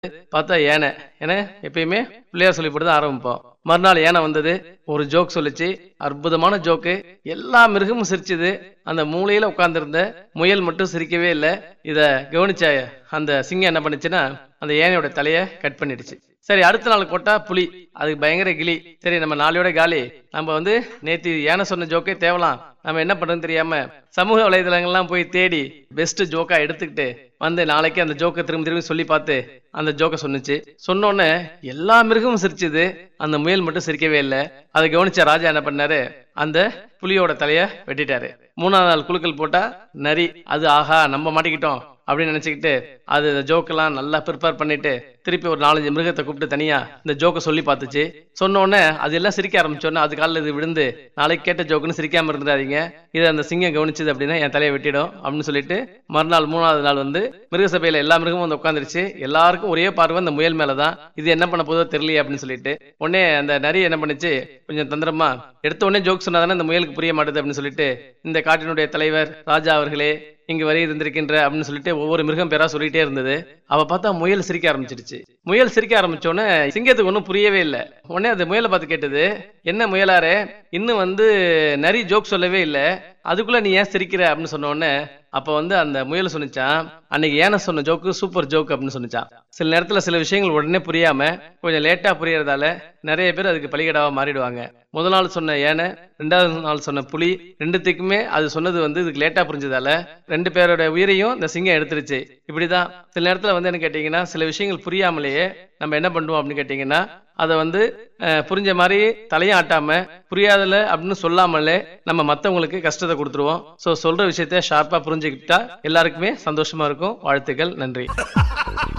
பார்த்தா யானை ஏன்னா எப்பயுமே பிள்ளையார் சொல்லி போட்டு தான் ஆரம்பிப்போம் மறுநாள் யானை வந்தது ஒரு ஜோக் சொல்லுச்சு அற்புதமான ஜோக்கு எல்லா மிருகமும் சிரிச்சுது அந்த மூலையில உட்கார்ந்திருந்த முயல் மட்டும் சிரிக்கவே இல்லை இத கவனிச்ச அந்த சிங்கம் என்ன பண்ணுச்சுன்னா அந்த யானையோட தலைய கட் பண்ணிடுச்சு சரி அடுத்த நாள் போட்டா புலி அதுக்கு பயங்கர கிளி சரி நம்ம நாளையோட காலி நம்ம வந்து நேத்து யானை சொன்ன ஜோக்கே தேவலாம் நம்ம என்ன பண்றோம்னு தெரியாம சமூக வலைதளங்கள்லாம் போய் தேடி பெஸ்ட் ஜோக்கா எடுத்துக்கிட்டு வந்து நாளைக்கு அந்த ஜோக்கை திரும்ப திரும்பி சொல்லி பார்த்து அந்த ஜோக்கை சொன்னுச்சு சொன்னோன்னே எல்லா மிருகமும் சிரிச்சுது அந்த முயல் மட்டும் சிரிக்கவே இல்லை அதை கவனிச்ச ராஜா என்ன பண்ணாரு அந்த புலியோட தலைய வெட்டிட்டாரு மூணாவது நாள் குழுக்கள் போட்டா நரி அது ஆஹா நம்ம மாட்டிக்கிட்டோம் அப்படின்னு நினைச்சுக்கிட்டு அது ஜோக்கெல்லாம் நல்லா ப்ரிப்பேர் பண்ணிட்டு திருப்பி ஒரு நாலஞ்சு மிருகத்தை கூப்பிட்டு தனியா இந்த ஜோக்கை சொல்லி பார்த்துச்சு சொன்ன உடனே அது எல்லாம் சிரிக்க ஆரம்பிச்சோன்னே அது காலில் இது விழுந்து நாளைக்கு கேட்ட ஜோக்குன்னு சிரிக்காம இருந்துடாதீங்க இதை அந்த சிங்கம் கவனிச்சது அப்படின்னா என் தலையை வெட்டிடும் அப்படின்னு சொல்லிட்டு மறுநாள் மூணாவது நாள் வந்து மிருக சபையில எல்லா மிருகமும் வந்து உட்காந்துருச்சு எல்லாருக்கும் ஒரே பார்வை அந்த முயல் மேலதான் இது என்ன பண்ண போதோ தெரியலையே அப்படின்னு சொல்லிட்டு உடனே அந்த நரி என்ன பண்ணுச்சு கொஞ்சம் தந்திரமா எடுத்த உடனே ஜோக் சொன்னாதானே இந்த முயலுக்கு புரிய மாட்டுது அப்படின்னு சொல்லிட்டு இந்த காட்டினுடைய தலைவர் ராஜா அவர்களே இங்கு வரை இருந்திருக்கின்ற அப்படின்னு சொல்லிட்டு ஒவ்வொரு மிருகம் பேரா சொல்லிட்டே இருந்தது அவ பார்த்தா முயல் சிரிக்க ஆரம்பிச்சிருச்சு முயல் சிரிக்க ஆரம்பிச்சோடனே சிங்கத்துக்கு ஒன்றும் புரியவே இல்லை உடனே அந்த முயலை பார்த்து கேட்டது என்ன முயலாரே இன்னும் வந்து நரி ஜோக் சொல்லவே இல்லை அதுக்குள்ள நீ ஏன் சிரிக்கிற அப்படின்னு சொன்ன உடனே அப்ப வந்து அந்த முயல் சொன்னிச்சான் அன்னைக்கு ஏன சொன்ன ஜோக்கு சூப்பர் ஜோக் அப்படின்னு சொன்னிச்சான் சில நேரத்துல சில விஷயங்கள் உடனே புரியாம கொஞ்சம் லேட்டா புரியறதால நிறைய பேர் அதுக்கு பலிகடாவா மாறிடுவாங்க முதல் நாள் சொன்ன ஏனை ரெண்டாவது நாள் சொன்ன புலி ரெண்டுத்துக்குமே அது சொன்னது வந்து இதுக்கு லேட்டா புரிஞ்சதால ரெண்டு பேரோட உயிரையும் இந்த சிங்கம் எடுத்துருச்சு இப்படிதான் சில நேரத்துல வந்து என்ன கேட்டீங்கன்னா சில விஷயங்கள் புரியாமலேயே நம்ம என்ன பண்ணுவோம் அப்படின்னு கேட்டீங்கன்னா அதை வந்து அஹ், புரிஞ்ச மாதிரி தலையும் ஆட்டாம புரியாதல அப்படின்னு சொல்லாமலே நம்ம மத்தவங்களுக்கு கஷ்டத்தை கொடுத்துருவோம் ஸோ சொல்ற விஷயத்த ஷார்ப்பா புரிஞ்சுக்கிட்டா எல்லாருக்குமே சந்தோஷமா இருக்கும் வாழ்த்துக்கள் நன்றி